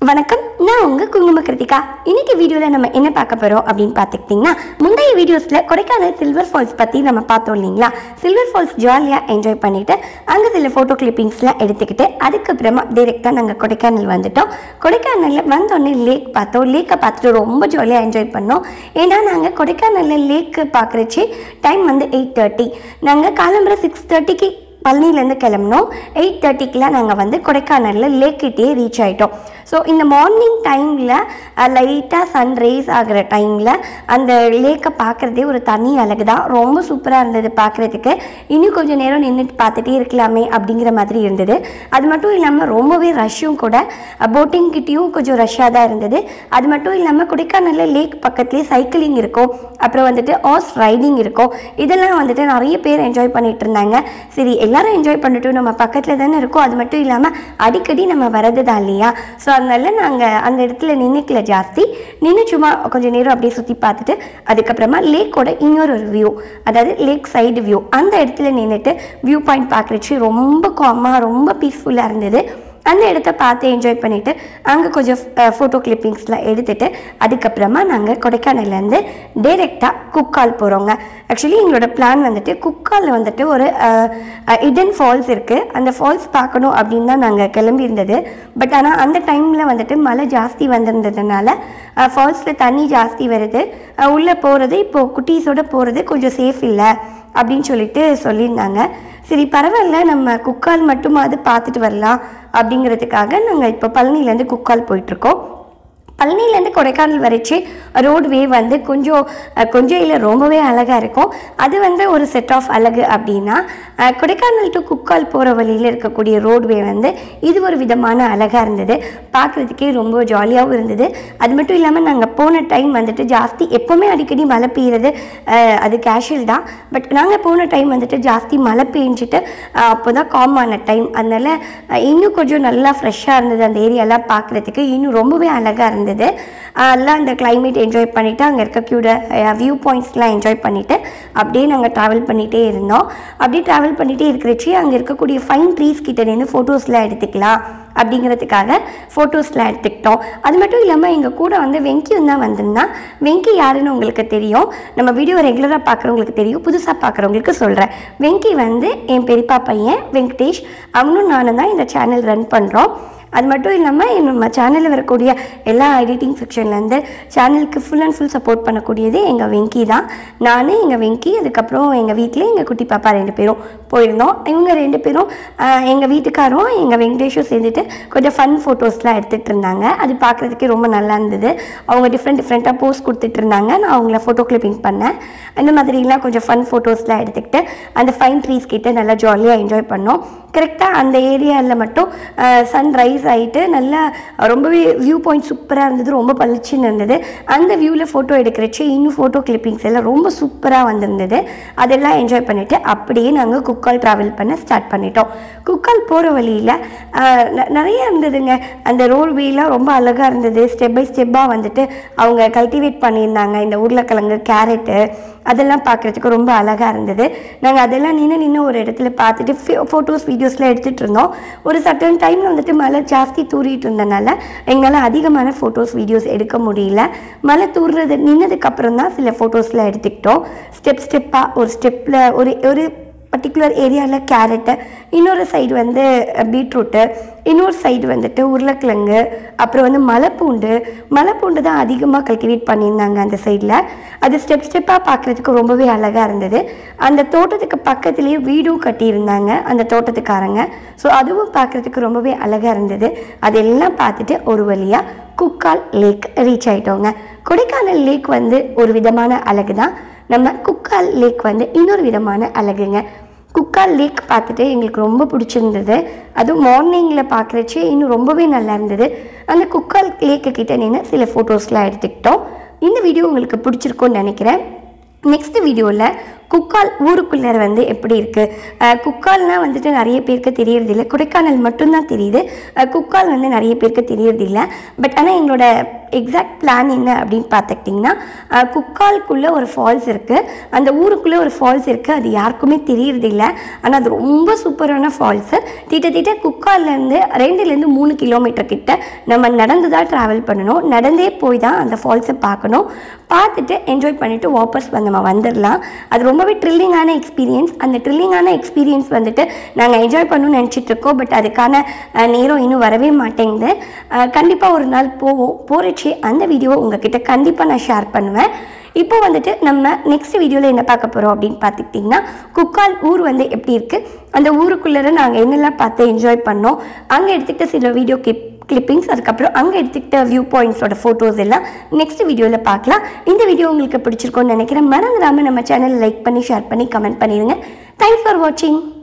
வணக்கம் நான் உங்க குங்கும கிருத்திகா இன்னைக்கு வீடியோவில் நம்ம என்ன பார்க்க போறோம் அப்படின்னு பார்த்துக்கிட்டிங்கன்னா முந்தைய வீடியோஸில் கொடைக்கானல் சில்வர் ஃபால்ஸ் பற்றி நம்ம பார்த்தோம் இல்லைங்களா சில்வர் ஃபால்ஸ் ஜாலியாக என்ஜாய் பண்ணிட்டு அங்கே சில ஃபோட்டோ கிளிப்பிங்ஸ்லாம் எடுத்துக்கிட்டு அதுக்கப்புறமா டைரெக்டாக நாங்கள் கொடைக்கானல் வந்துட்டோம் கொடைக்கானலில் வந்தோடனே லேக் பார்த்தோம் லேக்கை பார்த்துட்டு ரொம்ப ஜாலியாக என்ஜாய் பண்ணோம் ஏன்னா நாங்கள் கொடைக்கானலில் லேக்கு பார்க்குறச்சு டைம் வந்து எயிட் தேர்ட்டி நாங்கள் காலம்புற சிக்ஸ் தேர்ட்டிக்கு பழனிலேருந்து கிளம்பினோம் எயிட் தேர்ட்டிக்கெலாம் நாங்கள் வந்து கொடைக்கானலில் லேக்கிட்டே ரீச் ஆகிட்டோம் ஸோ இந்த மார்னிங் டைமில் லைட்டாக சன்ரைஸ் ஆகிற டைமில் அந்த லேக்கை பார்க்குறதே ஒரு தனி அழகு தான் ரொம்ப சூப்பராக இருந்தது பார்க்குறதுக்கு இன்னும் கொஞ்சம் நேரம் நின்றுட்டு பார்த்துட்டே இருக்கலாமே அப்படிங்கிற மாதிரி இருந்தது அது மட்டும் இல்லாமல் ரொம்பவே ரஷ்ஷும் கூட போட்டிங் கிட்டேயும் கொஞ்சம் ரஷ்ஷாக தான் இருந்தது அது மட்டும் இல்லாமல் கொடைக்கானலில் லேக் பக்கத்துலேயே சைக்கிளிங் இருக்கும் அப்புறம் வந்துட்டு ஹார்ஸ் ரைடிங் இருக்கும் இதெல்லாம் வந்துட்டு நிறைய பேர் என்ஜாய் பண்ணிட்டு இருந்தாங்க சரி எல்லாரும் என்ஜாய் பண்ணிட்டோம் நம்ம பக்கத்தில் தானே இருக்கோம் அது மட்டும் இல்லாமல் அடிக்கடி நம்ம வரது தான் இல்லையா ஸோ அதனால நாங்கள் அந்த இடத்துல நின்றுக்கல ஜாஸ்தி நின்று சும்மா கொஞ்சம் நேரம் அப்படியே சுற்றி பார்த்துட்டு அதுக்கப்புறமா லேக்கோட இன்னொரு ஒரு வியூ அதாவது லேக் சைடு வியூ அந்த இடத்துல நின்றுட்டு வியூ பாயிண்ட் பார்க்குறச்சு ரொம்ப காமாக ரொம்ப பீஸ்ஃபுல்லாக இருந்தது அந்த இடத்த பார்த்து என்ஜாய் பண்ணிவிட்டு அங்கே கொஞ்சம் ஃபோட்டோ கிளிப்பிங்ஸ்லாம் எடுத்துட்டு அதுக்கப்புறமா நாங்கள் கொடைக்கானல்லேருந்து டைரெக்டாக குக்கால் போகிறோங்க ஆக்சுவலி எங்களோட பிளான் வந்துட்டு குக்காலில் வந்துட்டு ஒரு இடன் ஃபால்ஸ் இருக்குது அந்த ஃபால்ஸ் பார்க்கணும் அப்படின்னு தான் நாங்கள் கிளம்பியிருந்தது பட் ஆனால் அந்த டைமில் வந்துட்டு மழை ஜாஸ்தி வந்திருந்ததுனால ஃபால்ஸில் தண்ணி ஜாஸ்தி வருது உள்ளே போகிறது இப்போது குட்டீஸோட போகிறது கொஞ்சம் சேஃப் இல்லை அப்படின்னு சொல்லிட்டு சொல்லியிருந்தாங்க சரி பரவாயில்ல நம்ம குக்கால் மட்டுமாவது பார்த்துட்டு வரலாம் அப்படிங்கிறதுக்காக நாங்கள் இப்போ பழனிலேருந்து குக்கால் போயிட்டுருக்கோம் பழனிலேருந்து கொடைக்கானல் வரைச்சு ரோடுவே வந்து கொஞ்சம் அஹ், கொஞ்சம் இல்லை ரொம்பவே அழகாக இருக்கும் அது வந்து ஒரு செட் ஆஃப் அழகு அப்படின்னா அஹ், கொடைக்கானல் டு குக்கால் போகிற வழியில் இருக்கக்கூடிய ரோடுவே வந்து இது ஒரு விதமான அழகாக இருந்தது பார்க்குறதுக்கே ரொம்ப ஜாலியாகவும் இருந்தது அது மட்டும் இல்லாமல் நாங்கள் போன டைம் வந்துட்டு ஜாஸ்தி எப்போவுமே அடிக்கடி மழை பெய்யுறது அஹ், அது கேஷுவல் தான் பட் நாங்கள் போன டைம் வந்துட்டு ஜாஸ்தி மழை பெஞ்சிட்டு அப்போ தான் காமான டைம் அதனால அஹ், இன்னும் கொஞ்சம் நல்லா ஃப்ரெஷ்ஷாக இருந்தது அந்த ஏரியாலாம் பார்க்குறதுக்கு இன்னும் ரொம்பவே அழகாக இருந்தது அஹ், எல்லாம் அந்த climate என்ஜாய் பண்ணிவிட்டு அங்கே இருக்கக்கூடிய வியூ பாயிண்ட்ஸ்லாம் என்ஜாய் பண்ணிவிட்டு அப்படியே நாங்கள் ட்ராவல் பண்ணிகிட்டே இருந்தோம் அப்படியே ட்ராவல் பண்ணிகிட்டே இருக்கிறச்சு அங்கே இருக்கக்கூடிய ஃபைன் ட்ரீஸ் கிட்ட நின்று ஃபோட்டோஸ்லாம் எடுத்துக்கலாம் அப்படிங்கிறதுக்காக ஃபோட்டோஸ்லாம் எடுத்துக்கிட்டோம் அது மட்டும் இல்லாமல் எங்கள் கூட வந்து வெங்கியும் தான் வந்திருந்தான் வெங்கி யாருன்னு உங்களுக்கு தெரியும் நம்ம வீடியோ ரெகுலராக பார்க்குறவங்களுக்கு தெரியும் புதுசாக பார்க்குறவங்களுக்கு சொல்கிறேன் வெங்கி வந்து என் பெரியப்பா பையன் வெங்கடேஷ் அவனும் நானும் தான் இந்த சேனல் ரன் பண்ணுறோம் அது மட்டும் இல்லாமல் நம்ம சேனலில் வரக்கூடிய எல்லா எடிட்டிங் செக்ஷன்லேருந்து சேனலுக்கு ஃபுல் அண்ட் ஃபுல் சப்போர்ட் பண்ணக்கூடியது எங்கள் வெங்கி தான் நான் எங்கள் வெங்கி அதுக்கப்புறம் எங்கள் வீட்டில் எங்கள் குட்டி பாப்பா ரெண்டு பேரும் போயிருந்தோம் இவங்க ரெண்டு பேரும் எங்கள் வீட்டுக்காரும் எங்கள் வெங்கடேஷும் சேர்ந்துட்டு கொஞ்சம் ஃபன் ஃபோட்டோஸ்லாம் எடுத்துகிட்டு இருந்தாங்க அது பார்க்குறதுக்கே ரொம்ப நல்லா இருந்தது அவங்க டிஃப்ரெண்ட் டிஃப்ரெண்ட்டாக போஸ்ட் கொடுத்துட்டு இருந்தாங்க நான் அவங்கள ஃபோட்டோ கிளிப்பிங் பண்ணேன் அந்த மாதிரிலாம் கொஞ்சம் ஃபன் ஃபோட்டோஸ்லாம் எடுத்துக்கிட்டு அந்த ஃபைன் ட்ரீஸ் கிட்ட நல்லா ஜாலியாக என்ஜாய் பண்ணோம் கரெக்டாக அந்த ஏரியாவில் மட்டும் சன்ரைஸ் ஆகிட்டு நல்லா ரொம்பவே வியூ பாயிண்ட் சூப்பராக இருந்தது ரொம்ப பளிச்சுன்னு இருந்தது அந்த வியூவில் ஃபோட்டோ எடுக்கிறச்சு இன்னும் ஃபோட்டோ கிளிப்பிங்ஸ் எல்லாம் ரொம்ப சூப்பராக வந்திருந்தது அதெல்லாம் என்ஜாய் பண்ணிவிட்டு அப்படியே நாங்கள் குக்கால் ட்ராவல் பண்ண ஸ்டார்ட் பண்ணிட்டோம் குக்கால் போகிற வழியில் நிறைய இருந்ததுங்க அந்த ரோட்வேலாம் ரொம்ப அழகாக இருந்தது ஸ்டெப் பை ஸ்டெப்பாக வந்துட்டு அவங்க கல்டிவேட் பண்ணியிருந்தாங்க இந்த உருளைக்கிழங்கு கேரட்டு அதெல்லாம் பார்க்குறதுக்கு ரொம்ப அழகாக இருந்தது நாங்கள் அதெல்லாம் நின்று நின்று ஒரு இடத்துல பார்த்துட்டு ஃபோட்டோஸ் வீடியோஸ்லாம் எடுத்துகிட்டு இருந்தோம் ஒரு சட்டன் டைமில் வந்துட்டு மழை ஜாஸ்தி தூறிட்டு இருந்தனால எங்களால் அதிகமான ஃபோட்டோஸ் வீடியோஸ் எடுக்க முடியல மழை தூறுறது நின்னதுக்கப்புறம் தான் சில ஃபோட்டோஸ்லாம் எடுத்துக்கிட்டோம் ஸ்டெப் ஸ்டெப்பாக ஒரு ஸ்டெப்பில் ஒரு ஒரு பர்டிகுலர் ஏரியாவில் கேரட்டு இன்னொரு சைடு வந்து பீட்ரூட்டு இன்னொரு சைடு வந்துட்டு உருளைக்கிழங்கு அப்புறம் வந்து மலைப்பூண்டு மலைப்பூண்டு தான் அதிகமாக கல்டிவேட் பண்ணியிருந்தாங்க அந்த சைடில் அது ஸ்டெப் ஸ்டெப்பாக பார்க்குறதுக்கு ரொம்பவே அழகாக இருந்தது அந்த தோட்டத்துக்கு பக்கத்துலேயே வீடும் கட்டியிருந்தாங்க அந்த தோட்டத்துக்காரங்க ஸோ அதுவும் பார்க்குறதுக்கு ரொம்பவே அழகாக இருந்தது அதெல்லாம் பார்த்துட்டு ஒரு வழியாக குக்கால் லேக் ரீச் ஆகிட்டோங்க கொடைக்கானல் லேக் வந்து ஒரு விதமான அழகு தான் நம்ம குக்கால் லேக் வந்து இன்னொரு விதமான அழகுங்க குக்கால் லேக் பார்த்துட்டு எங்களுக்கு ரொம்ப பிடிச்சிருந்தது அதுவும் மார்னிங்கில் பார்க்குறச்சே இன்னும் ரொம்பவே நல்லா இருந்தது அந்த குக்கால் லேக்கு கிட்ட நின்று சில ஃபோட்டோஸ்லாம் எடுத்துக்கிட்டோம் இந்த வீடியோ உங்களுக்கு பிடிச்சிருக்கும்னு நினைக்கிறேன் நெக்ஸ்ட் வீடியோவில் குக்கால் ஊருக்குள்ளே வந்து எப்படி இருக்குது குக்கால்னால் வந்துட்டு நிறைய பேருக்கு தெரியறதில்ல கொடைக்கானல் மட்டும்தான் தெரியுது அஹ் குக்கால் வந்து நிறைய பேருக்கு தெரியறதில்ல பட் ஆனால் எங்களோட எக்ஸாக்ட் பிளான் என்ன அப்படின்னு பார்த்துக்கிட்டிங்கன்னா அஹ் குக்கால்குள்ளே ஒரு ஃபால்ஸ் இருக்குது அந்த ஊருக்குள்ளே ஒரு ஃபால்ஸ் இருக்குது அது யாருக்குமே தெரியறதில்ல ஆனால் அது ரொம்ப சூப்பரான ஃபால்ஸு திட்டத்திட்ட குக்கால்லேருந்து ரெண்டுலேருந்து மூணு கிலோமீட்டர் கிட்ட நம்ம நடந்து தான் ட்ராவல் பண்ணணும் நடந்தே போய் தான் அந்த ஃபால்ஸை பார்க்கணும் பார்த்துட்டு என்ஜாய் பண்ணிவிட்டு வாபஸ் வந்து நம்ம வந்துடலாம் அது ரொம்பவே த்ரில்லிங்கான எக்ஸ்பீரியன்ஸ் அந்த த்ரில்லிங்கான எக்ஸ்பீரியன்ஸ் வந்துட்டு நாங்கள் என்ஜாய் பண்ணணும்னு நினச்சிட்டு இருக்கோம் பட் அதுக்கான அஹ், நேரம் இன்னும் வரவே மாட்டேங்குது கண்டிப்பாக ஒரு நாள் போவோம் போகிறச்சே அந்த வீடியோவை உங்ககிட்ட கண்டிப்பாக நான் ஷேர் பண்ணுவேன் இப்போ வந்துட்டு நம்ம நெக்ஸ்ட் வீடியோவில் என்ன பார்க்க போகிறோம் அப்படின்னு பார்த்துக்கிட்டிங்கன்னா குக்கால் ஊர் வந்து எப்படி இருக்குது அந்த ஊருக்குள்ளே நாங்கள் என்னெல்லாம் பார்த்து என்ஜாய் பண்ணோம் அங்கே எடுத்துக்கிட்ட சில வீடியோ கிளிப் கிளிப்பிங்ஸ் அதுக்கப்புறம் அங்கே எடுத்துக்கிட்ட வியூ பாயிண்ட்ஸோட ஃபோட்டோஸ் எல்லாம் நெக்ஸ்ட் வீடியோவில் பார்க்கலாம் இந்த வீடியோ உங்களுக்கு பிடிச்சிருக்கோன்னு நினைக்கிறேன் மறந்துடாமல் நம்ம சேனலை லைக் பண்ணி ஷேர் பண்ணி கமெண்ட் பண்ணிடுங்க தேங்க்ஸ் ஃபார் வாட்சிங்